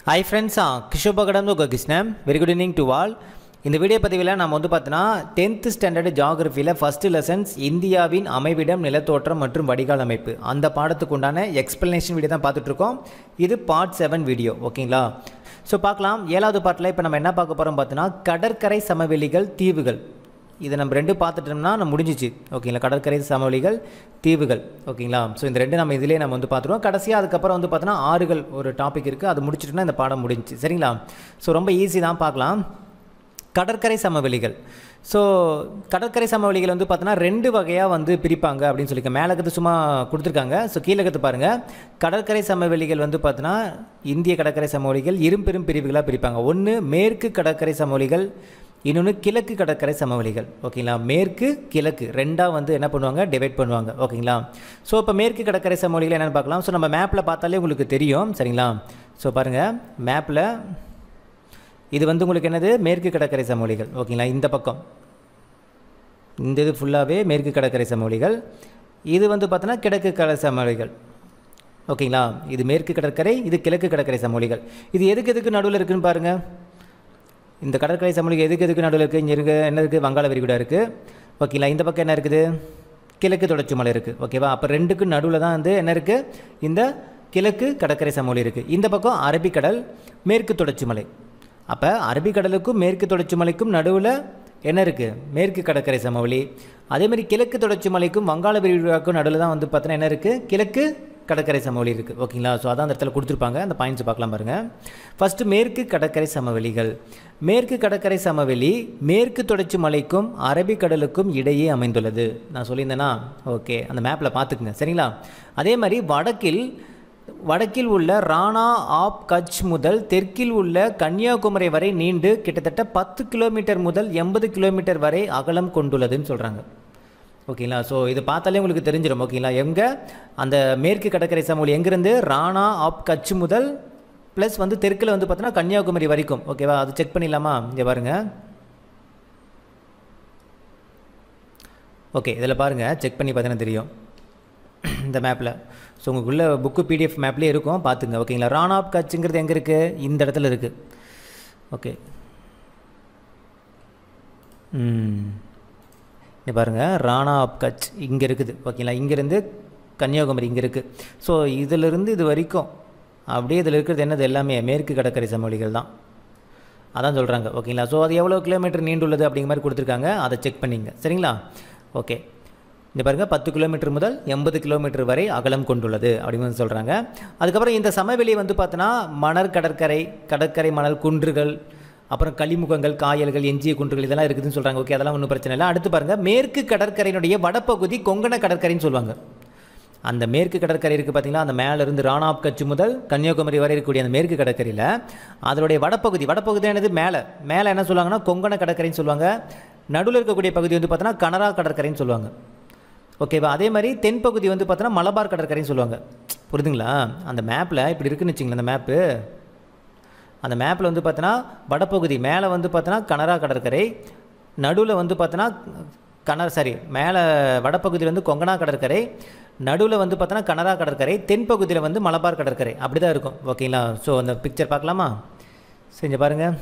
hi friends கிஷோபகடம் உங்கள் Krishnan very good evening to all இந்த வீடியோ பதிவில் நம்ம வந்து பார்த்தோன்னா டென்த்து ஸ்டாண்டர்டு ஜாகிரஃபியில் ஃபஸ்ட்டு லெசன்ஸ் இந்தியாவின் அமைவிடம் நிலத்தோற்றம் மற்றும் வடிகால் அமைப்பு அந்த பாடத்துக்கு உண்டான எக்ஸ்ப்ளனேஷன் வீடியோ தான் பார்த்துட்ருக்கோம் இது பார்ட் செவன் வீடியோ ஓகேங்களா ஸோ பார்க்கலாம் ஏழாவது பார்ட்டில் இப்போ நம்ம என்ன பார்க்க போகிறோம் பார்த்தோன்னா கடற்கரை சமவெளிகள் தீவுகள் இதை நம்ம ரெண்டு பார்த்துட்டோம்னா நம்ம முடிஞ்சிச்சு ஓகேங்களா கடற்கரை சமவெளிகள் தீவுகள் ஓகேங்களா ஸோ இந்த ரெண்டு நம்ம இதிலே நம்ம வந்து பார்த்துருவோம் கடைசியாக அதுக்கப்புறம் வந்து பார்த்தோன்னா ஆறுகள் ஒரு டாபிக் இருக்குது அது முடிச்சிட்டோம்னா இந்த பாடம் முடிஞ்சுச்சு சரிங்களா ஸோ ரொம்ப ஈஸி தான் பார்க்கலாம் கடற்கரை சமவெளிகள் ஸோ கடற்கரை சமவெளிகள் வந்து பார்த்தோன்னா ரெண்டு வகையாக வந்து பிரிப்பாங்க அப்படின்னு சொல்லிக்க மேலே கற்று சும்மா கொடுத்துருக்காங்க ஸோ கீழே கற்று பாருங்கள் கடற்கரை சமவெளிகள் வந்து பார்த்தோன்னா இந்திய கடற்கரை சமவெளிகள் இரும்பெரும் பிரிவுகளாக பிரிப்பாங்க ஒன்று மேற்கு கடற்கரை சமவெளிகள் இன்னொன்று கிழக்கு கடற்கரை சமவெளிகள் ஓகேங்களா மேற்கு கிழக்கு ரெண்டாக வந்து என்ன பண்ணுவாங்க டிவைட் பண்ணுவாங்க ஓகேங்களா ஸோ இப்போ மேற்கு கடற்கரை சமவெளிகள் என்னென்னு பார்க்கலாம் ஸோ நம்ம மேப்பில் பார்த்தாலே உங்களுக்கு தெரியும் சரிங்களா ஸோ பாருங்கள் மேப்பில் இது வந்து உங்களுக்கு என்னது மேற்கு கடற்கரை சமவெளிகள் ஓகேங்களா இந்த பக்கம் இந்த இது ஃபுல்லாகவே மேற்கு கடற்கரை சமவெளிகள் இது வந்து பார்த்தோன்னா கிழக்கு கடற்கரை சமவெளிகள் ஓகேங்களா இது மேற்கு கடற்கரை இது கிழக்கு கடற்கரை சமவெளிகள் இது எதுக்கு எதுக்கு நடுவில் இருக்குன்னு பாருங்கள் இந்த கடற்கரை சமவெளிகள் எதுக்கு எதுக்கு நடுவில் இருக்குது இங்கே இருக்குது என்ன இருக்குது வங்காள விரிகுடா இருக்குது ஓகேங்களா இந்த பக்கம் என்ன இருக்குது கிழக்கு தொடர்ச்சி மலை இருக்குது ஓகேவா அப்போ ரெண்டுக்கு நடுவில் தான் வந்து என்ன இருக்குது இந்த கிழக்கு கடற்கரை சமவெளி இருக்குது இந்த பக்கம் அரபிக்கடல் மேற்கு தொடர்ச்சி மலை அப்போ அரபிக்கடலுக்கும் மேற்கு தொடர்ச்சி மலைக்கும் நடுவில் என்ன இருக்குது மேற்கு கடற்கரை சமவெளி அதேமாதிரி கிழக்கு தொடர்ச்சி மலைக்கும் வங்காள விரிகுடாவுக்கும் நடுவில் தான் வந்து பார்த்தோன்னா என்ன இருக்குது கிழக்கு கடற்கரை சமவெளி இருக்குது ஓகேங்களா ஸோ அதான் அந்த இடத்துல கொடுத்துருப்பாங்க அந்த பாயிண்ட்ஸ் பார்க்கலாம் பாருங்கள் ஃபஸ்ட்டு மேற்கு கடற்கரை சமவெளிகள் மேற்கு கடற்கரை சமவெளி மேற்கு தொடர்ச்சி மலைக்கும் அரபிக்கடலுக்கும் இடையே அமைந்துள்ளது நான் சொல்லியிருந்தேன்னா ஓகே அந்த மேப்பில் பார்த்துக்குங்க சரிங்களா அதே மாதிரி வடக்கில் வடக்கில் உள்ள ராணா ஆப் கட்ச் முதல் தெற்கில் உள்ள கன்னியாகுமரி வரை நீண்டு கிட்டத்தட்ட பத்து கிலோமீட்டர் முதல் எண்பது கிலோமீட்டர் வரை அகலம் கொண்டுள்ளதுன்னு சொல்கிறாங்க ஓகேங்களா ஸோ இது பார்த்தாலே உங்களுக்கு தெரிஞ்சிடும் ஓகேங்களா எங்கே அந்த மேற்கு கடற்கரை சமவெளி எங்கேருந்து ராணா ஆப் கட்ச் முதல் ப்ளஸ் வந்து தெற்கில் வந்து பார்த்தோன்னா கன்னியாகுமரி வரைக்கும் ஓகேவா அது செக் பண்ணிடலாமா இங்கே பாருங்கள் ஓகே இதில் பாருங்கள் செக் பண்ணி பார்த்தீங்கன்னா தெரியும் இந்த மேப்பில் ஸோ உங்களுக்குள்ள புக்கு பிடிஎஃப் மேப்லேயே இருக்கும் பார்த்துங்க ஓகேங்களா ராணா ஆப் கட்சுங்கிறது எங்கே இருக்குது இந்த இடத்துல இருக்குது ஓகே இங்கே பாருங்கள் ராணா ஆப் கட்ச் இங்கே இருக்குது ஓகேங்களா இங்கேருந்து கன்னியாகுமரி இங்கே இருக்குது ஸோ இதிலிருந்து இது வரைக்கும் அப்படியே இதில் இருக்கிறது என்னது எல்லாமே மேற்கு கடற்கரை சமவெளிகள் தான் அதான் சொல்கிறாங்க ஓகேங்களா ஸோ அது எவ்வளோ கிலோமீட்டர் நீண்டுள்ளது அப்படிங்கிற மாதிரி கொடுத்துருக்காங்க அதை செக் பண்ணிங்க சரிங்களா ஓகே இந்த பாருங்கள் பத்து கிலோமீட்டர் முதல் எண்பது கிலோமீட்டர் வரை அகலம் கொண்டுள்ளது அப்படின்னு சொல்கிறாங்க அதுக்கப்புறம் இந்த சமவெளி வந்து பார்த்தோன்னா மணர் கடற்கரை கடற்கரை மணல் குன்றுகள் அப்புறம் களிமுகங்கள் காயல்கள் எஞ்சிய குன்றுகள் இதெல்லாம் இருக்குதுன்னு சொல்கிறாங்க ஓகே அதெல்லாம் ஒன்றும் பிரச்சனை இல்லை அடுத்து பாருங்கள் மேற்கு கடற்கரையினுடைய வடப்பகுதி கொங்கண கடற்கரைன்னு சொல்லுவாங்க அந்த மேற்கு கடற்கரை இருக்குது பார்த்தீங்களா அந்த மேலேருந்து ராணாப் கட்சி முதல் கன்னியாகுமரி வரை இருக்கக்கூடிய அந்த மேற்கு கடற்கரையில் அதனுடைய வடப்பகுதி வடப்பகுதி என்னது மேலே மேலே என்ன சொல்லுவாங்கன்னா கொங்கண கடற்கரைன்னு சொல்லுவாங்க நடுவில் இருக்கக்கூடிய பகுதி வந்து பார்த்தோன்னா கனரா கடற்கரைன்னு சொல்லுவாங்க ஓகேவா அதே மாதிரி தென்பகுதி வந்து பார்த்தோன்னா மலபார் கடற்கரைன்னு சொல்லுவாங்க புரிதுங்களா அந்த மேப்பில் இப்படி இருக்குன்னு வச்சிங்களேன் அந்த மேப்பு அந்த மேப்பில் வந்து பார்த்தோன்னா வடப்பகுதி மேலே வந்து பார்த்தோன்னா கனரா கடற்கரை நடுவில் வந்து பார்த்தோன்னா கனர் சாரி மேலே வடப்பகுதியில் வந்து கொங்கனா கடற்கரை நடுவில் வந்து பார்த்தோன்னா கனரா கடற்கரை தென்பகுதியில் வந்து மலபார் கடற்கரை அப்படி தான் இருக்கும் ஓகேங்களா ஸோ அந்த பிக்சர் பார்க்கலாமா செஞ்சு பாருங்கள்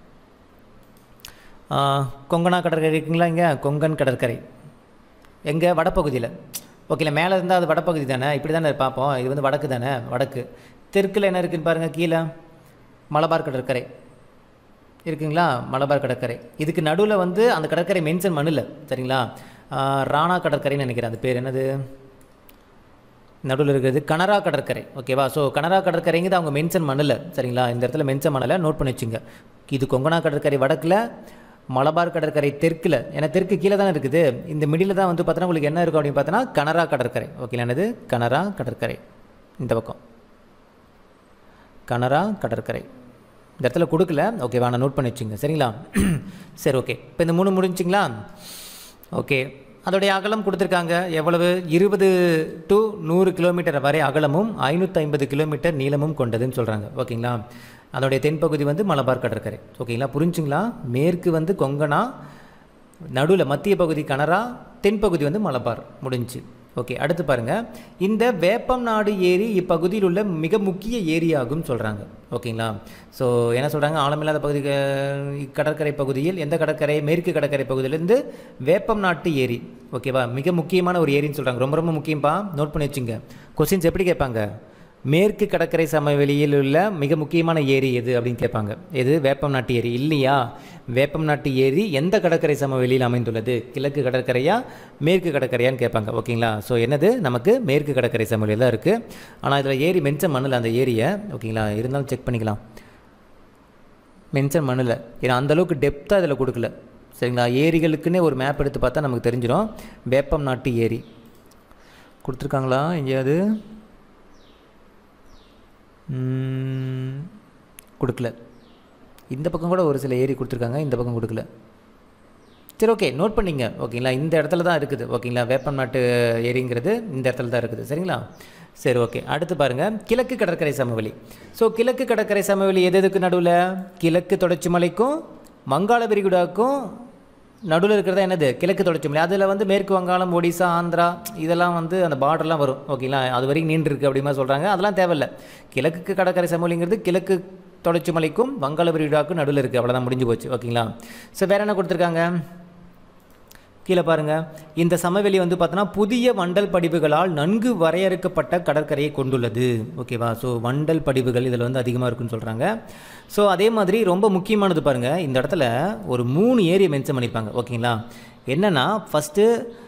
கொங்கனா கடற்கரை இருக்குங்களா இங்கே கொங்கன் கடற்கரை எங்கே வடப்பகுதியில் ஓகேல மேலே இருந்தால் அது வடப்பகுதி தானே இப்படி தானே பார்ப்போம் இது வந்து வடக்கு தானே வடக்கு தெற்கில் என்ன இருக்குன்னு பாருங்கள் கீழே மலபார் கடற்கரை இருக்குங்களா மலபார் கடற்கரை இதுக்கு நடுவில் வந்து அந்த கடற்கரை மென்ஷன் பண்ணல சரிங்களா ராணா கடற்கரைன்னு நினைக்கிறேன் அது பேர் என்னது நடுவில் இருக்கிறது கனரா கடற்கரை ஓகேவா ஸோ கனரா கடற்கரைங்கிறது அவங்க மென்ஷன் பண்ணல சரிங்களா இந்த இடத்துல மென்ஷன் பண்ணலை நோட் பண்ணி வச்சுங்க இது கொங்கனா கடற்கரை வடக்கில் மலபார் கடற்கரை தெற்கில் ஏன்னா தெற்கு கீழே தானே இருக்குது இந்த மிடில் தான் வந்து பார்த்தோன்னா உங்களுக்கு என்ன இருக்கும் அப்படின்னு பார்த்தோன்னா கனரா கடற்கரை ஓகேங்களா என்னது கனரா கடற்கரை இந்த பக்கம் கனரா கடற்கரை இந்த இடத்துல கொடுக்கல ஓகேவா நான் நோட் பண்ணி வச்சுங்க சரிங்களா சரி ஓகே இப்போ இந்த மூணு முடிஞ்சிங்களா ஓகே அதோடைய அகலம் கொடுத்துருக்காங்க எவ்வளவு இருபது டு நூறு கிலோமீட்டர் வரை அகலமும் ஐநூற்றி ஐம்பது கிலோமீட்டர் நீளமும் கொண்டதுன்னு சொல்கிறாங்க ஓகேங்களா அதோடைய தென்பகுதி வந்து மலபார் கடற்கரை ஓகேங்களா புரிஞ்சுங்களா மேற்கு வந்து கொங்கனா நடுவில் மத்திய பகுதி கனரா தென்பகுதி வந்து மலபார் முடிஞ்சு ஓகே அடுத்து பாருங்கள் இந்த வேப்பம்நாடு ஏரி இப்பகுதியில் உள்ள மிக முக்கிய ஏரியாகும் சொல்கிறாங்க ஓகேங்களா ஸோ என்ன சொல்கிறாங்க ஆழமில்லாத பகுதி க- கடற்கரை பகுதியில் எந்த கடற்கரை மேற்கு கடற்கரை பகுதியிலேருந்து வேப்பம் நாட்டு ஏரி ஓகேவா மிக முக்கியமான ஒரு ஏரின்னு சொல்கிறாங்க ரொம்ப ரொம்ப முக்கியம்ப்பா நோட் பண்ணி வச்சுங்க கொஸ்டின்ஸ் எப்படி கேட்பாங்க மேற்கு கடற்கரை சமவெளியில் உள்ள மிக முக்கியமான ஏரி எது அப்படின்னு கேட்பாங்க எது வேப்பம் நாட்டு ஏரி இல்லையா வேப்பம் நாட்டு ஏரி எந்த கடற்கரை சமவெளியில் அமைந்துள்ளது கிழக்கு கடற்கரையா மேற்கு கடற்கரையான்னு கேட்பாங்க ஓகேங்களா ஸோ என்னது நமக்கு மேற்கு கடற்கரை சமவெளியில் தான் இருக்குது ஆனால் இதில் ஏரி மென்ஷன் பண்ணல அந்த ஏரியை ஓகேங்களா இருந்தாலும் செக் பண்ணிக்கலாம் மென்ஷன் பண்ணல ஏன்னா அந்தளவுக்கு டெப்த்தாக இதில் கொடுக்கல சரிங்களா ஏரிகளுக்குன்னே ஒரு மேப் எடுத்து பார்த்தா நமக்கு தெரிஞ்சிடும் வேப்பம் நாட்டு ஏரி கொடுத்துருக்காங்களா எங்கேயாவது ம், கொடுக்கல இந்த பக்கம் கூட ஒரு சில ஏரி கொடுத்துருக்காங்க இந்த பக்கம் கொடுக்கல சரி ஓகே நோட் பண்ணிங்க ஓகேங்களா இந்த இடத்துல தான் இருக்குது ஓகேங்களா வேப்பம் நாட்டு ஏரிங்கிறது இந்த இடத்துல தான் இருக்குது சரிங்களா சரி ஓகே அடுத்து பாருங்கள் கிழக்கு கடற்கரை சமவெளி ஸோ கிழக்கு கடற்கரை சமவெளி எது எதுக்கு நடுவில் கிழக்கு தொடர்ச்சி மலைக்கும் வங்காள விரிகுடாக்கும் நடுவில் இருக்கிறதா என்னது கிழக்கு தொடர்ச்சி மலை அதில் வந்து மேற்கு வங்காளம் ஒடிசா ஆந்திரா இதெல்லாம் வந்து அந்த பார்டர்லாம் வரும் ஓகேங்களா அது வரைக்கும் நீண்டு இருக்கு அப்படிமா சொல்கிறாங்க அதெல்லாம் தேவையில்ல கிழக்கு கடற்கரை சமவெளிங்கிறது கிழக்கு தொடர்ச்சி மலைக்கும் வங்காள விரிகுடாக்கும் நடுவில் இருக்குது அவ்வளோதான் முடிஞ்சு போச்சு ஓகேங்களா ஸோ வேறு என்ன கொடுத்துருக்காங்க கீழே பாருங்க இந்த சமவெளி வந்து பார்த்தோன்னா புதிய வண்டல் படிவுகளால் நன்கு வரையறுக்கப்பட்ட கடற்கரையை கொண்டுள்ளது ஓகேவா ஸோ வண்டல் படிவுகள் இதில் வந்து அதிகமாக இருக்குன்னு சொல்கிறாங்க ஸோ அதே மாதிரி ரொம்ப முக்கியமானது பாருங்கள் இந்த இடத்துல ஒரு மூணு ஏரியை மென்ஷன் பண்ணியிருப்பாங்க ஓகேங்களா என்னென்னா ஃபஸ்ட்டு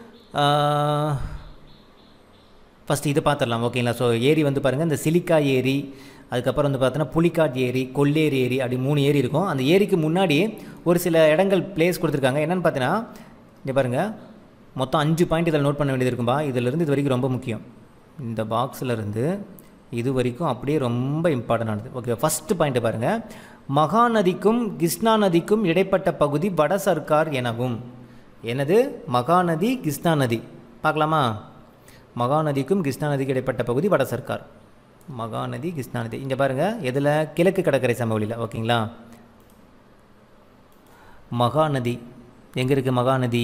ஃபஸ்ட்டு இது பார்த்துடலாம் ஓகேங்களா ஸோ ஏரி வந்து பாருங்கள் இந்த சிலிக்கா ஏரி அதுக்கப்புறம் வந்து பார்த்தோன்னா புலிக்காட் ஏரி கொல்லேரி ஏரி அப்படி மூணு ஏரி இருக்கும் அந்த ஏரிக்கு முன்னாடி ஒரு சில இடங்கள் பிளேஸ் கொடுத்துருக்காங்க என்னென்னு பார்த்தீங்கன்னா இங்கே பாருங்கள் மொத்தம் அஞ்சு பாயிண்ட் இதில் நோட் பண்ண வேண்டியது இருக்கும்பா இதிலிருந்து இது வரைக்கும் ரொம்ப முக்கியம் இந்த பாக்ஸில் இருந்து இது வரைக்கும் அப்படியே ரொம்ப இம்பார்ட்டண்டானது ஓகே ஃபஸ்ட்டு பாயிண்ட் பாருங்கள் மகாநதிக்கும் கிருஷ்ணா நதிக்கும் இடைப்பட்ட பகுதி வட சர்க்கார் எனவும் என்னது மகாநதி கிருஷ்ணா நதி பார்க்கலாமா மகாநதிக்கும் கிருஷ்ணா நதிக்கு இடைப்பட்ட பகுதி வட சர்க்கார் மகாநதி கிருஷ்ணா நதி இங்கே பாருங்கள் எதில் கிழக்கு கடற்கரை சமவெளியில் ஓகேங்களா மகாநதி எங்கே இருக்குது மகாநதி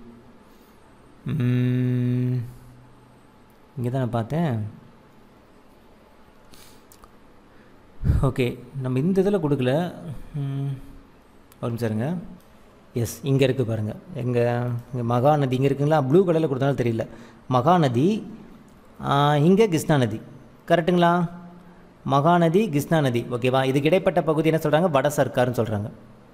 இங்கே தான் நான் பார்த்தேன் ஓகே நம்ம இந்த இதில் கொடுக்கல ம், ஒரு நிமிஷம் இருங்க எஸ் இங்கே இருக்குது பாருங்கள் எங்கே இங்கே மகாநதி இங்கே இருக்குங்களா ப்ளூ கலரில் கொடுத்தாலும் தெரியல மகாநதி இங்கே கிருஷ்ணா நதி கரெக்டுங்களா மகாநதி கிருஷ்ணா நதி ஓகேவா இதுக்கு இடைப்பட்ட பகுதி என்ன சொல்கிறாங்க வட சர்க்கார்னு சொல்கிறாங்க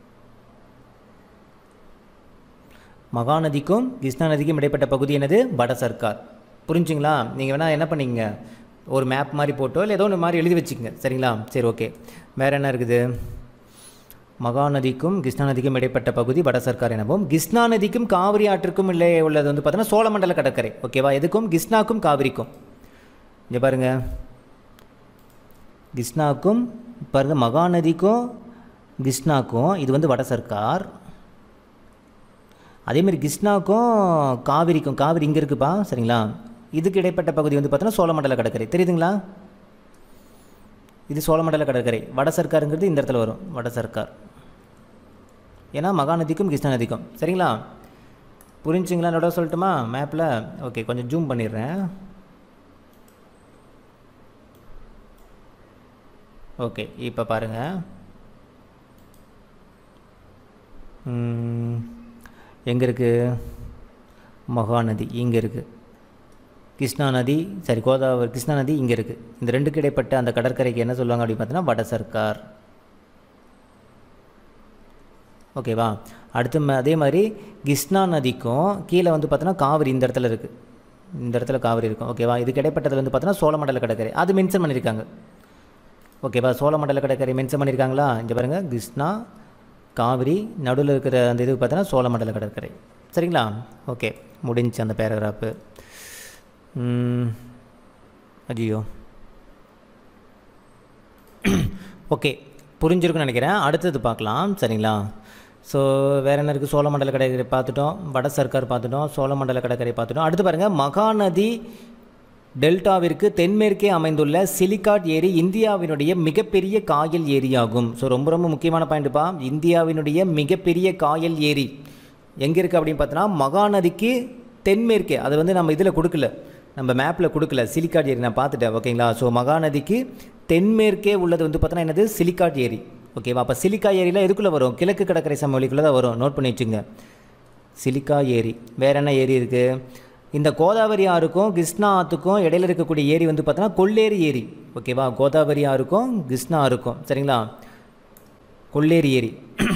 மகாநதிக்கும் கிருஷ்ணா நதிக்கும் இடைப்பட்ட பகுதி என்னது வட சர்க்கார் புரிஞ்சுங்களா நீங்கள் வேணால் என்ன பண்ணீங்க ஒரு மேப் மாதிரி போட்டோ இல்லை ஏதோ ஒன்று மாதிரி எழுதி வச்சுக்கங்க சரிங்களா சரி ஓகே வேறு என்ன இருக்குது மகாநதிக்கும் கிருஷ்ணா நதிக்கும் இடைப்பட்ட பகுதி வட சர்க்கார் எனவும் கிருஷ்ணா நதிக்கும் காவிரி ஆற்றிற்கும் இல்லை உள்ளது வந்து பார்த்தோன்னா சோழமண்டல கடற்கரை ஓகேவா எதுக்கும் கிருஷ்ணாக்கும் காவிரிக்கும் இங்கே பாருங்கள் கிருஷ்ணாக்கும் பாருங்கள் மகாநதிக்கும் கிருஷ்ணாக்கும் இது வந்து வட சர்க்கார் அதேமாதிரி கிருஷ்ணாக்கும் காவிரிக்கும் காவிரி இங்கே இருக்குப்பா சரிங்களா இதுக்கு இடைப்பட்ட பகுதி வந்து பார்த்தோன்னா சோழமண்டல கடற்கரை தெரியுதுங்களா இது சோழமண்டல கடற்கரை வட சர்க்காருங்கிறது இந்த இடத்துல வரும் வட சர்க்கார் ஏன்னா மகாநதிக்கும் கிருஷ்ணா நதிக்கும் சரிங்களா புரிஞ்சுங்களா நோட சொல்லட்டுமா மேப்பில் ஓகே கொஞ்சம் ஜூம் பண்ணிடுறேன் ஓகே இப்போ பாருங்கள் எங்கே இருக்குது மகாநதி இங்கே இருக்குது கிருஷ்ணா நதி சரி கோதாவரி கிருஷ்ணா நதி இங்கே இருக்குது இந்த ரெண்டுக்கு இடைப்பட்ட அந்த கடற்கரைக்கு என்ன சொல்லுவாங்க அப்படின்னு பார்த்தீங்கன்னா வட சர்க்கார் ஓகேவா அடுத்து ம- அதே மாதிரி கிருஷ்ணா நதிக்கும் கீழே வந்து பார்த்தோன்னா காவிரி இந்த இடத்துல இருக்குது இந்த இடத்துல காவிரி இருக்கும் ஓகேவா இதுக்கு இடைப்பட்டதில் வந்து பார்த்தோன்னா சோழமண்டல கடற்கரை அது மென்ஷன் பண்ணியிருக்காங்க ஓகேவா சோழமண்டல கடற்கரை மென்ஷன் பண்ணியிருக்காங்களா இங்கே பாருங்கள் கிருஷ்ணா காவிரி நடுவில் இருக்கிற அந்த இது பார்த்தோன்னா சோழமண்டல கடற்கரை சரிங்களா ஓகே முடிஞ்சு அந்த பேராகிராஃபு ஐயோ ஓகே புரிஞ்சிருக்குன்னு நினைக்கிறேன் அடுத்தது பார்க்கலாம் சரிங்களா ஸோ வேறு என்ன இருக்குது சோழமண்டல கடற்கரை பார்த்துட்டோம் வட சர்க்கார் பார்த்துட்டோம் சோழமண்டல கடற்கரை பார்த்துட்டோம் அடுத்து பாருங்கள் மகாநதி டெல்டாவிற்கு தென்மேற்கே அமைந்துள்ள சிலிகாட் ஏரி இந்தியாவினுடைய மிகப்பெரிய காயல் ஏரியாகும் ஸோ ரொம்ப ரொம்ப முக்கியமான பாயிண்ட்டுப்பா இந்தியாவினுடைய மிகப்பெரிய காயல் ஏரி எங்கே இருக்குது அப்படின்னு பார்த்தோன்னா மகாநதிக்கு தென்மேற்கே அது வந்து நம்ம இதில் கொடுக்கல நம்ம மேப்பில் கொடுக்கல சிலிக்காட் ஏரி நான் பார்த்துட்டேன் ஓகேங்களா ஸோ மகாநதிக்கு தென்மேற்கே உள்ளது வந்து பார்த்தோன்னா என்னது சிலிக்காட் ஏரி ஓகேவா அப்போ சிலிக்கா ஏரியில் எதுக்குள்ளே வரும் கிழக்கு கடற்கரை சமவெளிக்குள்ளே தான் வரும் நோட் பண்ணி வச்சுங்க சிலிக்கா ஏரி வேறு என்ன ஏரி இருக்குது இந்த கோதாவரி ஆறுக்கும் கிருஷ்ணா ஆற்றுக்கும் இடையில இருக்கக்கூடிய ஏரி வந்து பார்த்தோன்னா கொள்ளேரி ஏரி ஓகேவா கோதாவரி ஆறுக்கும் கிருஷ்ணா ஆறுக்கும் சரிங்களா கொள்ளேரி ஏரி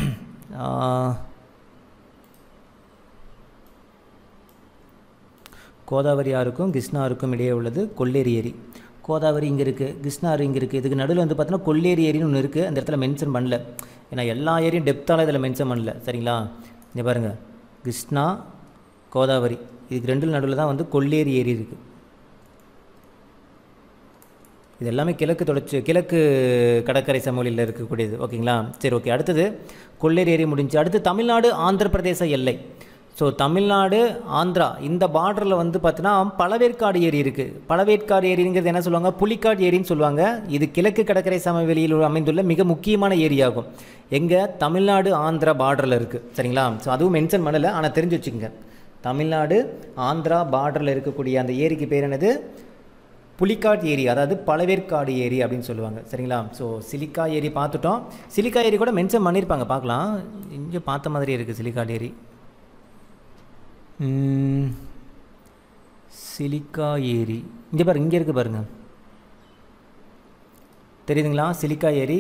கோதாவரி ஆறுக்கும் கிருஷ்ணா ஆறுக்கும் இடையே உள்ளது கொள்ளேரி ஏரி கோதாவரி இங்கே இருக்குது கிருஷ்ணா ஆறு இங்கே இருக்குது இதுக்கு நடுவில் வந்து பார்த்தோன்னா கொள்ளேரி ஏரின்னு ஒன்று இருக்குது அந்த இடத்துல மென்ஷன் பண்ணல ஏன்னா எல்லா ஏரியும் டெப்த்தால் இதில் மென்ஷன் பண்ணல சரிங்களா இங்கே பாருங்கள் கிருஷ்ணா கோதாவரி இதுக்கு ரெண்டு நடுவில் தான் வந்து கொள்ளேரி ஏரி இருக்குது இது எல்லாமே கிழக்கு தொடர்ச்சி கிழக்கு கடற்கரை சமவெளியில் இருக்கக்கூடியது ஓகேங்களா சரி ஓகே அடுத்தது கொள்ளேரி ஏரி முடிஞ்சு அடுத்து தமிழ்நாடு ஆந்திர பிரதேச எல்லை ஸோ தமிழ்நாடு ஆந்திரா இந்த பார்டரில் வந்து பார்த்தீங்கன்னா பழவேற்காடு ஏரி இருக்குது பழவேற்காடு ஏரிங்கிறது என்ன சொல்லுவாங்க புலிக்காடு ஏரின்னு சொல்லுவாங்க இது கிழக்கு கடற்கரை சமவெளியில் அமைந்துள்ள மிக முக்கியமான ஏரியாகும் எங்கே தமிழ்நாடு ஆந்திரா பார்டரில் இருக்குது சரிங்களா ஸோ அதுவும் மென்ஷன் பண்ணலை ஆனால் தெரிஞ்சு வச்சுக்கோங்க தமிழ்நாடு ஆந்திரா பார்டரில் இருக்கக்கூடிய அந்த ஏரிக்கு பேர் என்னது புலிக்காட் ஏரி அதாவது பழவேற்காடு ஏரி அப்படின்னு சொல்லுவாங்க சரிங்களா ஸோ சிலிக்கா ஏரி பார்த்துட்டோம் சிலிக்கா ஏரி கூட மென்ஷன் பண்ணியிருப்பாங்க பார்க்கலாம் இங்கே பார்த்த மாதிரி இருக்குது சிலிக்காட் ஏரி சிலிக்கா ஏரி இங்கே பாருங்க இங்கே இருக்குது பாருங்கள் தெரியுதுங்களா சிலிக்கா ஏரி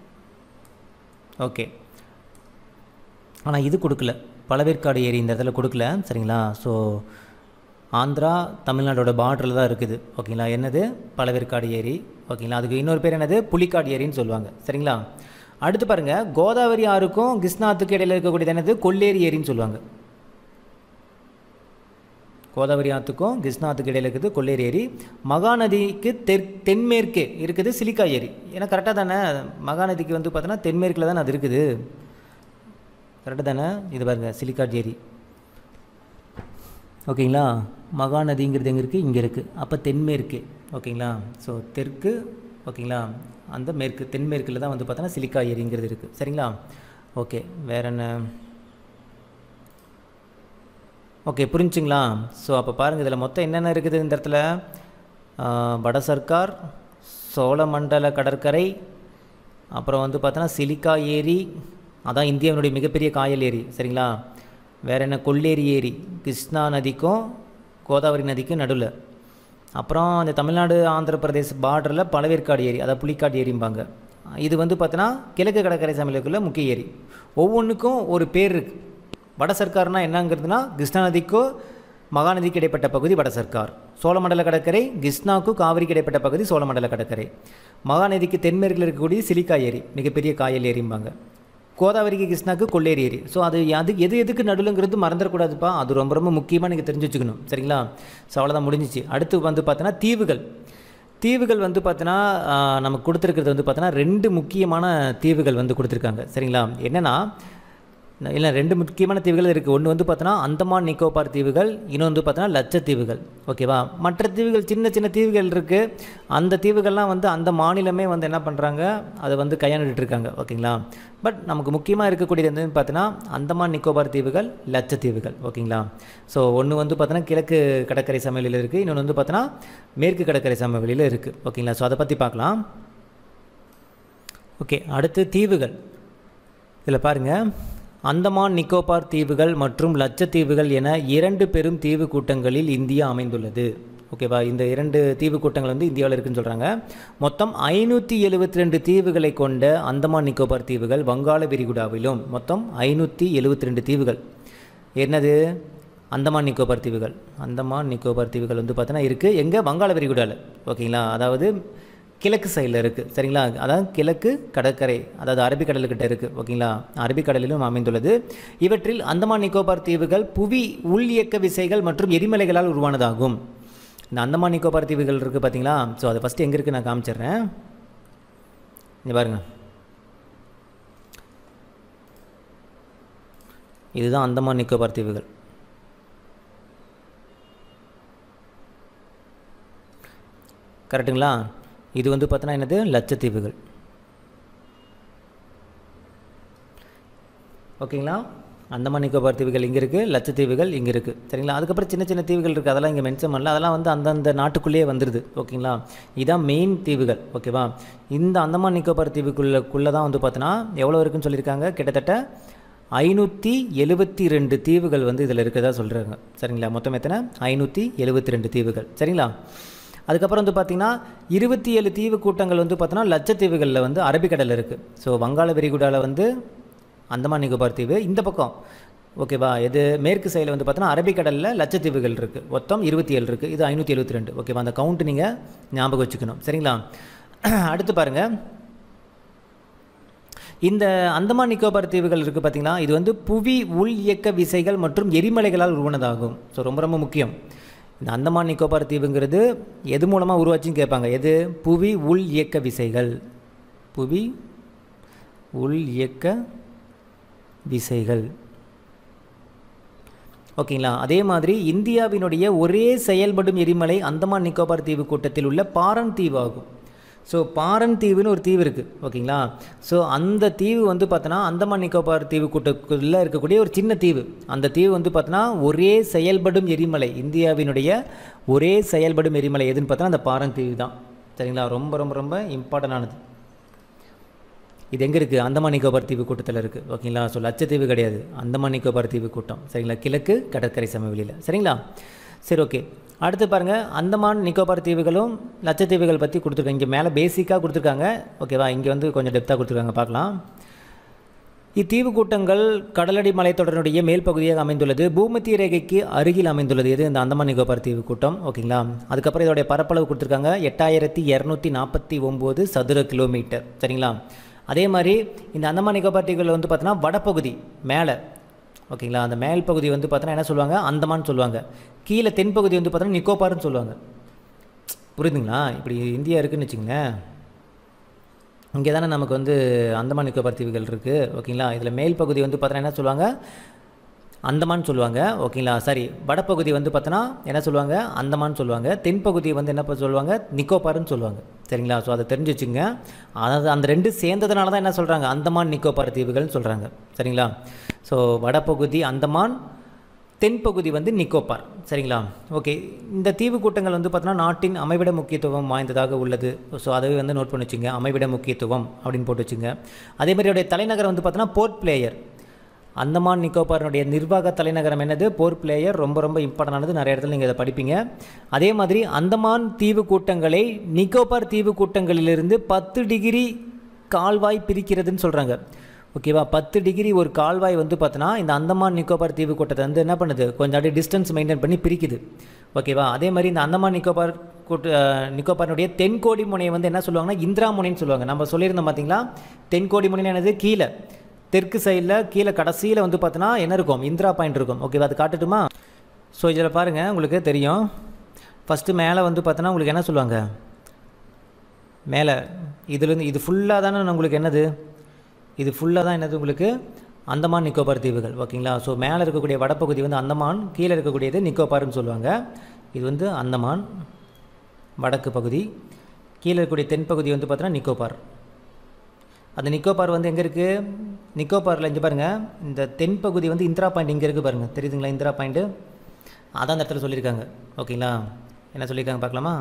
ஓகே ஆனால் இது கொடுக்கல பழவேற்காடு ஏரி இந்த இடத்துல கொடுக்கல சரிங்களா ஸோ ஆந்திரா தமிழ்நாடோட பார்டரில் தான் இருக்குது ஓகேங்களா என்னது பழவேற்காடு ஏரி ஓகேங்களா அதுக்கு இன்னொரு பேர் என்னது புலிக்காடு ஏரின்னு சொல்லுவாங்க சரிங்களா அடுத்து பாருங்கள் கோதாவரி ஆறுக்கும் கிருஷ்ணாத்துக்கு இடையில இருக்கக்கூடியது என்னது கொள்ளேரி ஏரின்னு சொல்லுவாங்க கோதாவரி ஆற்றுக்கும் கிருஷ்ணா ஆற்றுக்கு இடையில இருக்குது கொள்ளேரி ஏரி மகாநதிக்கு தெற் தென்மேற்கே இருக்குது சிலிக்கா ஏரி ஏன்னா கரெக்டாக தானே மகாநதிக்கு வந்து பார்த்தோன்னா தென்மேற்கில் தானே அது இருக்குது கரெக்டாக தானே இது பாருங்கள் சிலிக்காட் ஏரி ஓகேங்களா மகாநதிங்கிறது எங்கே இருக்குது இங்கே இருக்குது அப்போ தென்மேற்கு ஓகேங்களா ஸோ தெற்கு ஓகேங்களா அந்த மேற்கு தென்மேற்கில் தான் வந்து பார்த்தோன்னா சிலிக்கா ஏரிங்கிறது இருக்குது சரிங்களா ஓகே வேற என்ன ஓகே புரிஞ்சுங்களா ஸோ அப்போ பாருங்கள் இதில் மொத்தம் என்னென்ன இருக்குது இந்த இடத்துல வட சர்க்கார் சோழமண்டல கடற்கரை அப்புறம் வந்து பார்த்தோன்னா சிலிக்கா ஏரி அதான் இந்தியாவினுடைய மிகப்பெரிய காயல் ஏரி சரிங்களா வேறு என்ன கொள்ளேரி ஏரி கிருஷ்ணா நதிக்கும் கோதாவரி நதிக்கும் நடுவில் அப்புறம் இந்த தமிழ்நாடு ஆந்திர பிரதேச பார்டரில் பழவேற்காடு ஏரி அதாவது புலிக்காடு ஏரிம்பாங்க இது வந்து பார்த்தோன்னா கிழக்கு கடற்கரை சமையலுக்குள்ள முக்கிய ஏரி ஒவ்வொன்றுக்கும் ஒரு பேர் இருக்குது வட சர்க்கார்னா என்னங்கிறதுனா கிருஷ்ணா நதிக்கோ மகாநதிக்கு இடைப்பட்ட பகுதி வட சர்க்கார் சோழமண்டல கடற்கரை கிருஷ்ணாவுக்கும் காவிரிக்கு இடைப்பட்ட பகுதி சோழமண்டல கடற்கரை மகாநதிக்கு தென்மேற்கில் இருக்கக்கூடிய சிலிக்கா ஏரி மிகப்பெரிய காயல் ஏரிம்பாங்க கோதாவரிக்கு கிருஷ்ணாக்கு கொள்ளேரி ஏரி ஸோ அது அது எது எதுக்கு நடுலுங்கிறது மறந்துடக்கூடாதுப்பா அது ரொம்ப ரொம்ப முக்கியமாக நீங்கள் தெரிஞ்சு வச்சுக்கணும் சரிங்களா ஸோ அவ்வளோதான் முடிஞ்சிச்சு அடுத்து வந்து பார்த்தோன்னா தீவுகள் தீவுகள் வந்து பார்த்தோன்னா நமக்கு கொடுத்துருக்கிறது வந்து பார்த்தோன்னா ரெண்டு முக்கியமான தீவுகள் வந்து கொடுத்துருக்காங்க சரிங்களா என்னென்னா இல்லை ரெண்டு முக்கியமான தீவுகள் இருக்குது ஒன்று வந்து பார்த்தோன்னா அந்தமான் நிக்கோபார் தீவுகள் இன்னொன்று வந்து பார்த்தோன்னா லட்சத்தீவுகள் ஓகேவா மற்ற தீவுகள் சின்ன சின்ன தீவுகள் இருக்குது அந்த தீவுகள்லாம் வந்து அந்த மாநிலமே வந்து என்ன பண்ணுறாங்க அதை வந்து கையாண்டுட்டு இருக்காங்க ஓகேங்களா பட் நமக்கு முக்கியமாக இருக்கக்கூடியது வந்து பார்த்தோன்னா அந்தமான் நிக்கோபார் தீவுகள் லட்சத்தீவுகள் ஓகேங்களா ஸோ ஒன்று வந்து பார்த்தோன்னா கிழக்கு கடற்கரை சமவெளியில் இருக்குது இன்னொன்று வந்து பார்த்தோன்னா மேற்கு கடற்கரை சமவெளியில் இருக்குது ஓகேங்களா ஸோ அதை பற்றி பார்க்கலாம் ஓகே அடுத்து தீவுகள் இதில் பாருங்கள் அந்தமான் நிக்கோபார் தீவுகள் மற்றும் லட்சத்தீவுகள் என இரண்டு பெரும் தீவு கூட்டங்களில் இந்தியா அமைந்துள்ளது ஓகேவா இந்த இரண்டு தீவு கூட்டங்கள் வந்து இந்தியாவில் இருக்குன்னு சொல்கிறாங்க மொத்தம் ஐநூற்றி எழுபத்தி ரெண்டு தீவுகளை கொண்ட அந்தமான் நிக்கோபார் தீவுகள் வங்காள விரிகுடாவிலும் மொத்தம் ஐநூற்றி எழுபத்தி ரெண்டு தீவுகள் என்னது அந்தமான் நிக்கோபார் தீவுகள் அந்தமான் நிக்கோபார் தீவுகள் வந்து பார்த்தோன்னா இருக்குது எங்கே வங்காள விரிகுடாவில் ஓகேங்களா அதாவது கிழக்கு சைடில் இருக்குது சரிங்களா அதாவது கிழக்கு கடற்கரை அதாவது அரபிக்கடலுக்கிட்ட இருக்குது ஓகேங்களா அரபிக்கடலிலும் அமைந்துள்ளது இவற்றில் அந்தமான் நிக்கோபார் தீவுகள் புவி உள் இயக்க விசைகள் மற்றும் எரிமலைகளால் உருவானதாகும் இந்த அந்தமான் நிக்கோபார் தீவுகள் இருக்குது பார்த்தீங்களா ஸோ அது ஃபஸ்ட்டு எங்கே இருக்குது நான் காமிச்சிடுறேன் இங்கே பாருங்கள் இதுதான் அந்தமான் நிக்கோபார் தீவுகள் கரெக்டுங்களா இது வந்து பார்த்தோன்னா என்னது லட்சத்தீவுகள் ஓகேங்களா அந்தமான் நிக்கோபார் தீவுகள் இங்கே இருக்குது லட்சத்தீவுகள் இங்கே இருக்குது சரிங்களா அதுக்கப்புறம் சின்ன சின்ன தீவுகள் இருக்குது அதெல்லாம் இங்கே மென்ஷன் பண்ணல அதெல்லாம் வந்து அந்தந்த நாட்டுக்குள்ளேயே வந்துடுது ஓகேங்களா இதான் மெயின் தீவுகள் ஓகேவா இந்த அந்தமான் நிக்கோபார் தீவுக்குள்ளே தான் வந்து பார்த்தோன்னா எவ்வளோ இருக்குன்னு சொல்லியிருக்காங்க கிட்டத்தட்ட ஐநூற்றி எழுபத்தி ரெண்டு தீவுகள் வந்து இதில் இருக்கிறதா சொல்கிறாங்க சரிங்களா மொத்தம் எத்தனை ஐநூற்றி எழுபத்தி ரெண்டு தீவுகள் சரிங்களா அதுக்கப்புறம் வந்து பார்த்திங்கன்னா இருபத்தி ஏழு தீவு கூட்டங்கள் வந்து பார்த்தோன்னா லட்சத்தீவுகளில் வந்து அரபிக்கடல் இருக்குது ஸோ வங்காள விரிகுடாவில் வந்து அந்தமான் நிக்கோபார் தீவு இந்த பக்கம் ஓகேவா இது மேற்கு சைடில் வந்து பார்த்தோன்னா அரபிக்கடலில் லட்சத்தீவுகள் இருக்குது மொத்தம் இருபத்தி ஏழு இருக்குது இது ஐநூற்றி எழுபத்தி ரெண்டு ஓகேவா அந்த கவுண்ட் நீங்கள் ஞாபகம் வச்சுக்கணும் சரிங்களா அடுத்து பாருங்கள் இந்த அந்தமான் நிக்கோபார் தீவுகள் இருக்குது பார்த்தீங்கன்னா இது வந்து புவி உள் இயக்க விசைகள் மற்றும் எரிமலைகளால் உருவானதாகும் ஸோ ரொம்ப ரொம்ப முக்கியம் இந்த அந்தமான் நிக்கோபார் தீவுங்கிறது எது மூலமாக உருவாச்சுன்னு கேட்பாங்க எது புவி உள் இயக்க விசைகள் புவி உள் இயக்க விசைகள் ஓகேங்களா அதே மாதிரி இந்தியாவினுடைய ஒரே செயல்படும் எரிமலை அந்தமான் நிக்கோபார் தீவு கூட்டத்தில் உள்ள பாரன் தீவு ஆகும் ஸோ பாரன் தீவுன்னு ஒரு தீவு இருக்குது ஓகேங்களா ஸோ அந்த தீவு வந்து பார்த்தோன்னா அந்தமான் நிக்கோபார் தீவு கூட்டத்துக்குள்ளே இருக்கக்கூடிய ஒரு சின்ன தீவு அந்த தீவு வந்து பார்த்தோன்னா ஒரே செயல்படும் எரிமலை இந்தியாவினுடைய ஒரே செயல்படும் எரிமலை எதுன்னு பார்த்தோன்னா அந்த பாரன் தீவு தான் சரிங்களா ரொம்ப ரொம்ப ரொம்ப இம்பார்ட்டண்டானது இது எங்கே இருக்குது அந்தமான் நிக்கோபார் தீவு கூட்டத்தில் இருக்குது ஓகேங்களா ஸோ லட்சத்தீவு கிடையாது அந்தமான் நிக்கோபார் தீவு கூட்டம் சரிங்களா கிழக்கு கடற்கரை சமவெளியில் சரிங்களா சரி ஓகே அடுத்து பாருங்கள் அந்தமான் நிக்கோபார் தீவுகளும் லட்சத்தீவுகள் பற்றி கொடுத்துருக்காங்க இங்கே மேலே பேசிக்காக கொடுத்துருக்காங்க ஓகேவா இங்கே வந்து கொஞ்சம் டெப்த்தாக கொடுத்துருக்காங்க பார்க்கலாம் இத்தீவு கூட்டங்கள் கடலடி மலைத்தொடருடைய மேல் பகுதியாக அமைந்துள்ளது பூமத்திய ரேகைக்கு அருகில் அமைந்துள்ளது எது இந்த அந்தமான் நிக்கோபார் தீவு கூட்டம் ஓகேங்களா அதுக்கப்புறம் இதோடைய பரப்பளவு கொடுத்துருக்காங்க எட்டாயிரத்தி இரநூத்தி நாற்பத்தி ஒம்பது சதுர கிலோமீட்டர் சரிங்களா அதே மாதிரி இந்த அந்தமான் நிக்கோபார் தீவுகளில் வந்து பார்த்தோன்னா வடபகுதி மேலே ஓகேங்களா அந்த மேல் பகுதி வந்து பார்த்தோன்னா என்ன சொல்லுவாங்க அந்தமான் சொல்லுவாங்க கீழே தென்பகுதி வந்து பார்த்தோன்னா நிக்கோபார்னு சொல்லுவாங்க புரியுதுங்களா இப்படி இந்தியா இருக்குன்னு வச்சுங்களேன் இங்கே தானே நமக்கு வந்து அந்தமான் நிக்கோபார் தீவுகள் இருக்குது ஓகேங்களா இதில் மேல் பகுதி வந்து பார்த்தோன்னா என்ன சொல்லுவாங்க அந்தமான் சொல்லுவாங்க ஓகேங்களா சாரி வடப்பகுதி வந்து பார்த்தோன்னா என்ன சொல்லுவாங்க அந்தமான் சொல்லுவாங்க தென்பகுதி வந்து என்ன சொல்லுவாங்க நிக்கோபார்னு சொல்லுவாங்க சரிங்களா ஸோ அதை தெரிஞ்சு வச்சுங்க அதாவது அந்த ரெண்டு சேர்ந்ததுனால தான் என்ன சொல்கிறாங்க அந்தமான் நிக்கோபார் தீவுகள்னு சொல்கிறாங்க சரிங்களா ஸோ வடபகுதி அந்தமான் தென்பகுதி வந்து நிக்கோபார் சரிங்களா ஓகே இந்த தீவு கூட்டங்கள் வந்து பார்த்தோன்னா நாட்டின் அமைவிட முக்கியத்துவம் வாய்ந்ததாக உள்ளது ஸோ அதை வந்து நோட் பண்ணி வச்சுங்க அமைவிட முக்கியத்துவம் அப்படின்னு போட்டு வச்சுங்க அதே மாதிரி அவருடைய தலைநகரம் வந்து பார்த்தோன்னா போர்ட் பிளேயர் அந்தமான் நிக்கோபாரினுடைய நிர்வாக தலைநகரம் என்னது போர் பிளேயர் ரொம்ப ரொம்ப இம்பார்ட்டண்டானது நிறைய இடத்துல நீங்கள் இதை படிப்பீங்க அதே மாதிரி அந்தமான் தீவு கூட்டங்களை நிக்கோபார் தீவு கூட்டங்களிலிருந்து பத்து டிகிரி கால்வாய் பிரிக்கிறதுன்னு சொல்கிறாங்க ஓகேவா பத்து டிகிரி ஒரு கால்வாய் வந்து பார்த்தோன்னா இந்த அந்தமான் நிக்கோபார் தீவு கூட்டத்தை வந்து என்ன பண்ணுது கொஞ்சம் அப்படியே டிஸ்டன்ஸ் மெயின்டைன் பண்ணி பிரிக்குது ஓகேவா அதே மாதிரி இந்த அந்தமான் நிக்கோபார் கூட்டு நிக்கோபாரினுடைய தென்கோடி முனையை வந்து என்ன சொல்லுவாங்கன்னா இந்திரா முனைன்னு சொல்லுவாங்க நம்ம சொல்லியிருந்தோம் பார்த்தீங்களா தென்கோடி முனை என்னது கீழே தெற்கு சைடில் கீழே கடைசியில் வந்து பார்த்தோன்னா என்ன இருக்கும் இந்திரா பாயிண்ட் இருக்கும் ஓகேவா அது காட்டுட்டுமா ஸோ இதில் பாருங்கள் உங்களுக்கு தெரியும் ஃபஸ்ட்டு மேலே வந்து பார்த்தோன்னா உங்களுக்கு என்ன சொல்லுவாங்க மேலே இதுலேருந்து இது ஃபுல்லாக தானே உங்களுக்கு என்னது இது ஃபுல்லாக தான் என்னது உங்களுக்கு அந்தமான் நிக்கோபார் தீவுகள் ஓகேங்களா ஸோ மேலே இருக்கக்கூடிய வடப்பகுதி வந்து அந்தமான் கீழே இருக்கக்கூடியது நிக்கோபார்னு சொல்லுவாங்க இது வந்து அந்தமான் வடக்கு பகுதி கீழே இருக்கக்கூடிய தென்பகுதி வந்து பார்த்தோன்னா நிக்கோபார் அந்த நிக்கோபார் வந்து எங்கே இருக்குது நிக்கோபாரில் இங்கே பாருங்கள் இந்த தென்பகுதி வந்து இந்திரா பாயிண்ட் இங்கே இருக்குது பாருங்கள் தெரியுதுங்களா இந்திரா பாயிண்ட்டு அதான் அந்த இடத்துல சொல்லியிருக்காங்க ஓகேங்களா என்ன சொல்லியிருக்காங்க பார்க்கலாமா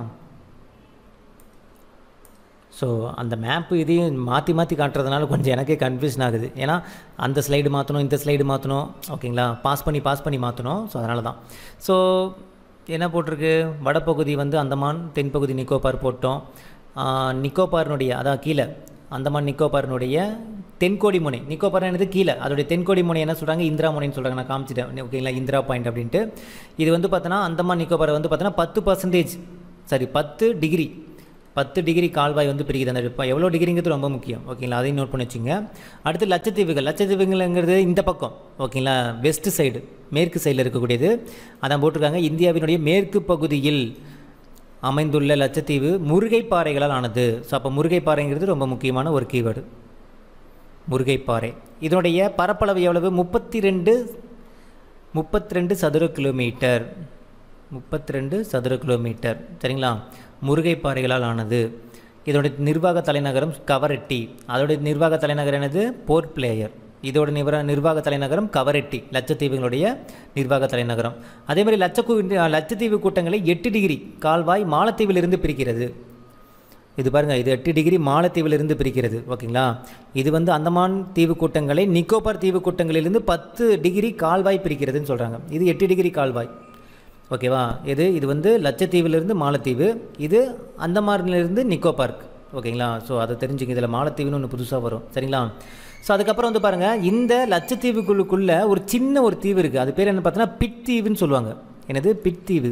ஸோ அந்த மேப்பு இதையும் மாற்றி மாற்றி காட்டுறதுனால கொஞ்சம் எனக்கே கன்ஃபியூஷன் ஆகுது ஏன்னா அந்த ஸ்லைடு மாற்றணும் இந்த ஸ்லைடு மாற்றணும் ஓகேங்களா பாஸ் பண்ணி பாஸ் பண்ணி மாற்றணும் ஸோ அதனால தான் ஸோ என்ன போட்டிருக்கு வடப்பகுதி வந்து அந்தமான் தென்பகுதி நிக்கோபார் போட்டோம் நிக்கோபாரினுடைய அதான் கீழே அந்தமான் நிக்கோபாரினுடைய தென்கோடி முனை நிக்கோபார் என்னது கீழே அதோடைய தென்கோடி முனை என்ன சொல்கிறாங்க இந்திரா முனைன்னு சொல்கிறாங்க நான் காமிச்சிட்டேன் ஓகேங்களா இந்திரா பாயிண்ட் அப்படின்ட்டு இது வந்து பார்த்தோன்னா அந்தமான் நிக்கோபார் வந்து பார்த்தோன்னா பத்து பர்சன்டேஜ் சரி பத்து டிகிரி பத்து டிகிரி கால்வாய் வந்து பிரிக்குது அந்த இப்போ எவ்வளோ டிகிரிங்கிறது ரொம்ப முக்கியம் ஓகேங்களா அதையும் நோட் பண்ணி வச்சுங்க அடுத்து லட்சத்தீவுகள் லட்சத்தீவுகள்ங்கிறது இந்த பக்கம் ஓகேங்களா வெஸ்ட் சைடு மேற்கு சைடில் இருக்கக்கூடியது அதான் போட்டிருக்காங்க இந்தியாவினுடைய மேற்கு பகுதியில் அமைந்துள்ள லட்சத்தீவு முருகைப்பாறைகளால் ஆனது ஸோ அப்போ முருகைப்பாறைங்கிறது ரொம்ப முக்கியமான ஒரு கீவேர்டு முருகைப்பாறை இதனுடைய பரப்பளவு எவ்வளவு முப்பத்தி ரெண்டு முப்பத்தி ரெண்டு சதுர கிலோமீட்டர் முப்பத்தி ரெண்டு சதுர கிலோமீட்டர் சரிங்களா முருகைப்பாறைகளால் ஆனது இதோடைய நிர்வாக தலைநகரம் கவரெட்டி அதோடைய நிர்வாக தலைநகரம் என்னது போர்ட் பிளேயர் இதோட நிவர நிர்வாக தலைநகரம் கவரெட்டி லட்சத்தீவுகளுடைய நிர்வாக தலைநகரம் அதே மாதிரி லட்சக்கூ லட்சத்தீவு கூட்டங்களை எட்டு டிகிரி கால்வாய் மாலத்தீவிலிருந்து பிரிக்கிறது இது பாருங்கள் இது எட்டு டிகிரி மாலத்தீவிலிருந்து பிரிக்கிறது ஓகேங்களா இது வந்து அந்தமான் தீவு கூட்டங்களை நிக்கோபார் தீவு கூட்டங்களிலிருந்து பத்து டிகிரி கால்வாய் பிரிக்கிறதுன்னு சொல்கிறாங்க இது எட்டு டிகிரி கால்வாய் ஓகேவா இது இது வந்து லட்சத்தீவிலிருந்து மாலத்தீவு இது அந்தமான்லேருந்து நிக்கோபார்க் ஓகேங்களா ஸோ அதை தெரிஞ்சுங்க இதில் மாலத்தீவுன்னு ஒன்று புதுசாக வரும் சரிங்களா ஸோ அதுக்கப்புறம் வந்து பாருங்கள் இந்த லட்சத்தீவுக்குள்ளுக்குள்ளே ஒரு சின்ன ஒரு தீவு இருக்குது அது பேர் என்ன பார்த்தோன்னா பித்தீவுன்னு சொல்லுவாங்க என்னது பித்தீவு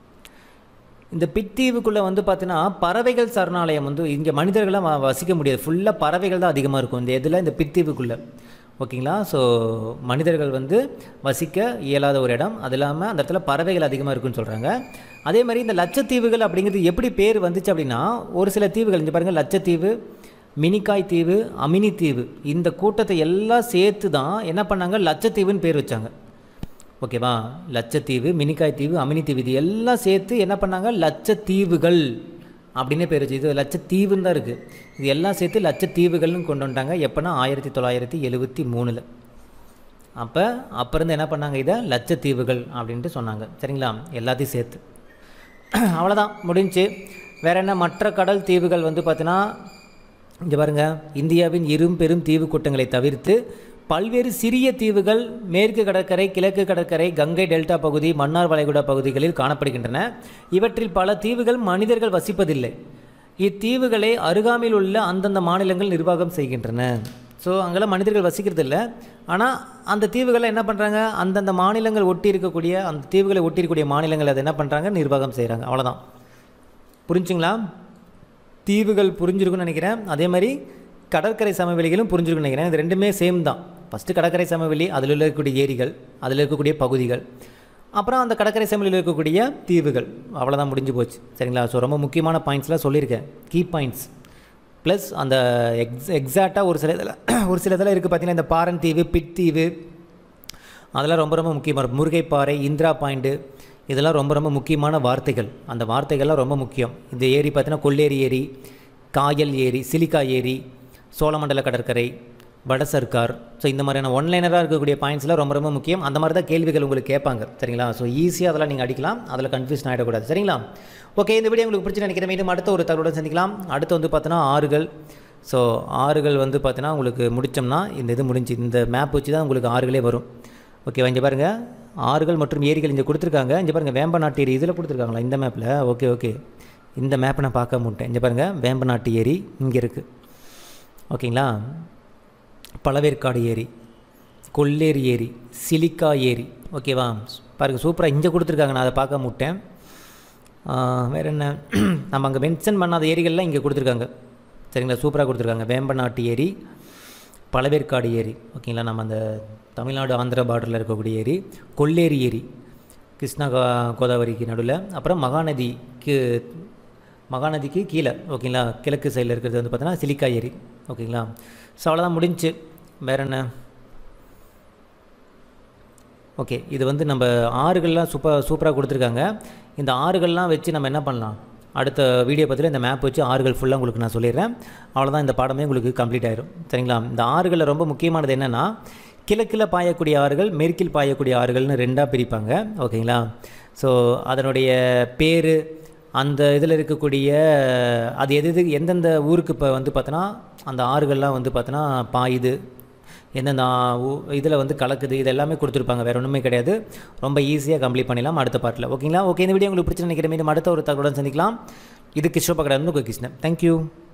இந்த பித்தீவுக்குள்ளே வந்து பார்த்தீங்கன்னா பறவைகள் சரணாலயம் வந்து இங்கே மனிதர்களாம் வ- வசிக்க முடியாது ஃபுல்லாக பறவைகள் தான் அதிகமாக இருக்கும் இந்த இதில் இந்த பித்தீவுக்குள்ளே ஓகேங்களா ஸோ மனிதர்கள் வந்து வசிக்க இயலாத ஒரு இடம் அது இல்லாமல் அந்த இடத்துல பறவைகள் அதிகமாக இருக்குன்னு சொல்கிறாங்க அதே மாதிரி இந்த லட்சத்தீவுகள் அப்படிங்கிறது எப்படி பேர் வந்துச்சு அப்படின்னா ஒரு சில தீவுகள் இங்கே பாருங்கள் லட்சத்தீவு மினிக்காய் தீவு அமினி தீவு இந்த கூட்டத்தை எல்லாம் சேர்த்து தான் என்ன பண்ணாங்க லட்சத்தீவுன்னு பேர் வச்சாங்க ஓகேவா லட்சத்தீவு மினிக்காய் தீவு அமினி தீவு இது எல்லாம் சேர்த்து என்ன பண்ணாங்க லட்சத்தீவுகள் அப்படின்னு பேர் வச்சு இது லட்சத்தீவுன்னு தான் இருக்குது இது எல்லாம் சேர்த்து லட்சத்தீவுகள்னு கொண்டு வந்துட்டாங்க எப்போனா ஆயிரத்தி தொள்ளாயிரத்தி எழுபத்தி மூணில் அப்போ அப்போ இருந்து என்ன பண்ணாங்க இதை லட்சத்தீவுகள் அப்படின்ட்டு சொன்னாங்க சரிங்களா எல்லாத்தையும் சேர்த்து அவ்வளோதான் முடிஞ்சு வேற என்ன மற்ற கடல் தீவுகள் வந்து பார்த்தீங்கன்னா இங்கே பாருங்க இந்தியாவின் இரும் பெரும் தீவு கூட்டங்களை தவிர்த்து பல்வேறு சிறிய தீவுகள் மேற்கு கடற்கரை கிழக்கு கடற்கரை கங்கை டெல்டா பகுதி மன்னார் வளைகுடா பகுதிகளில் காணப்படுகின்றன இவற்றில் பல தீவுகள் மனிதர்கள் வசிப்பதில்லை இத்தீவுகளை அருகாமையில் உள்ள அந்தந்த மாநிலங்கள் நிர்வாகம் செய்கின்றன ஸோ அங்கெல்லாம் மனிதர்கள் வசிக்கிறது இல்லை ஆனால் அந்த தீவுகளை என்ன பண்ணுறாங்க அந்தந்த மாநிலங்கள் ஒட்டி இருக்கக்கூடிய அந்த தீவுகளை ஒட்டி இருக்கக்கூடிய மாநிலங்கள் அதை என்ன பண்ணுறாங்க நிர்வாகம் செய்கிறாங்க அவ்வளோதான் புரிஞ்சுங்களா தீவுகள் புரிஞ்சிருக்கும்னு நினைக்கிறேன் அதே மாதிரி கடற்கரை சமவெளிகளும் புரிஞ்சிருக்கும்னு நினைக்கிறேன் இது ரெண்டுமே சேம் தான் ஃபஸ்ட்டு கடற்கரை சமவெளி அதில் இருக்கக்கூடிய ஏரிகள் அதில் இருக்கக்கூடிய பகுதிகள் அப்புறம் அந்த கடற்கரை சமவெளியில் இருக்கக்கூடிய தீவுகள் அவ்வளோதான் முடிஞ்சு போச்சு சரிங்களா ஸோ ரொம்ப முக்கியமான பாயிண்ட்ஸ்லாம் சொல்லியிருக்கேன் கீ பாயிண்ட்ஸ் ப்ளஸ் அந்த எக்ஸ் எக்ஸாக்டாக ஒரு சில இதில் ஒரு சில இதில் இருக்குது பார்த்தீங்கன்னா இந்த பாரன் தீவு பிட் தீவு அதெல்லாம் ரொம்ப ரொம்ப முக்கியமாக இருக்கும் முருகைப்பாறை இந்திரா பாயிண்ட்டு இதெல்லாம் ரொம்ப ரொம்ப முக்கியமான வார்த்தைகள் அந்த வார்த்தைகள்லாம் ரொம்ப முக்கியம் இந்த ஏரி பார்த்தீங்கன்னா கொள்ளேரி ஏரி காயல் ஏரி சிலிக்கா ஏரி சோழமண்டல கடற்கரை வட சர்க்கார் ஸோ இந்த மாதிரியான ஒன்லைனராக இருக்கக்கூடிய பாயிண்ட்ஸ்லாம் ரொம்ப ரொம்ப முக்கியம் அந்த மாதிரி தான் கேள்விகள் உங்களுக்கு கேட்பாங்க சரிங்களா ஸோ ஈஸியாக அதெல்லாம் நீங்கள் அடிக்கலாம் அதில் கன்ஃபியூஷன் ஆகிடக்கூடாது சரிங்களா ஓகே இந்த வீடியோ உங்களுக்கு பிடிச்சி நினைக்கிறேன் மீண்டும் அடுத்த ஒரு தகவலுடன் சந்திக்கலாம் அடுத்து வந்து பார்த்தோன்னா ஆறுகள் ஸோ ஆறுகள் வந்து பார்த்தீங்கன்னா உங்களுக்கு முடித்தோம்னா இந்த இது முடிஞ்சு இந்த மேப் வச்சு தான் உங்களுக்கு ஆறுகளே வரும் ஓகேவா இங்கே பாருங்கள் ஆறுகள் மற்றும் ஏரிகள் இங்கே கொடுத்துருக்காங்க இங்கே பாருங்கள் வேம்பநாட்டு ஏரி இதில் கொடுத்துருக்காங்களா இந்த மேப்பில் ஓகே ஓகே இந்த மேப்பை நான் பார்க்க மாட்டேன் இங்கே பாருங்கள் வேம்பநாட்டு ஏரி இங்கே இருக்குது ஓகேங்களா பழவேற்காடு ஏரி கொல்லேரி ஏரி சிலிக்கா ஏரி ஓகேவா பாருங்கள் சூப்பராக இங்கே கொடுத்துருக்காங்க நான் அதை பார்க்க முட்டேன் வேறு என்ன நம்ம அங்கே மென்ஷன் பண்ணாத ஏரிகள்லாம் இங்கே கொடுத்துருக்காங்க சரிங்களா சூப்பராக கொடுத்துருக்காங்க வேம்பநாட்டு ஏரி பழவேற்காடு ஏரி ஓகேங்களா நம்ம அந்த தமிழ்நாடு ஆந்திரா பார்டரில் இருக்கக்கூடிய ஏரி கொல்லேரி ஏரி கிருஷ்ணா கோ கோதாவரிக்கு நடுவில் அப்புறம் மகாநதிக்கு மகாநதிக்கு கீழே ஓகேங்களா கிழக்கு சைடில் இருக்கிறது வந்து பார்த்தோன்னா சிலிக்கா ஏரி ஓகேங்களா ஸோ அவ்வளோதான் முடிஞ்சுச்சு வேற என்ன ஓகே இது வந்து நம்ம ஆறுகள்லாம் சூப்பர் சூப்பராக கொடுத்துருக்காங்க இந்த ஆறுகள்லாம் வச்சு நம்ம என்ன பண்ணலாம் அடுத்த வீடியோ பற்றியில் இந்த மேப் வச்சு ஆறுகள் ஃபுல்லாக உங்களுக்கு நான் சொல்லிடுறேன் அவ்வளோதான் இந்த பாடமே உங்களுக்கு கம்ப்ளீட் ஆயிரும் சரிங்களா இந்த ஆறுகளில் ரொம்ப முக்கியமானது என்னென்னா கிழக்கில் பாயக்கூடிய ஆறுகள் மேற்கில் பாயக்கூடிய ஆறுகள்னு ரெண்டாக பிரிப்பாங்க ஓகேங்களா ஸோ அதனுடைய பேர் அந்த இதில் இருக்கக்கூடிய அது எது எது எந்தெந்த ஊருக்கு இப்போ வந்து பார்த்தோன்னா அந்த ஆறுகள்லாம் வந்து பார்த்தோன்னா பாயுது எந்தெந்த இதில் வந்து கலக்குது இது எல்லாமே கொடுத்துருப்பாங்க வேறு ஒன்றுமே கிடையாது ரொம்ப ஈஸியாக கம்ப்ளீட் பண்ணிடலாம் அடுத்த பாட்டில் ஓகேங்களா ஓகே இந்த வீடியோ உங்களுக்கு பிடிச்சி நினைக்கிறேன் மீண்டும் அடுத்த ஒரு தகவலுடன் சந்திக்கலாம் இது கிருஷ்ண பக்கடம் கிருஷ்ணன் தேங்க்யூ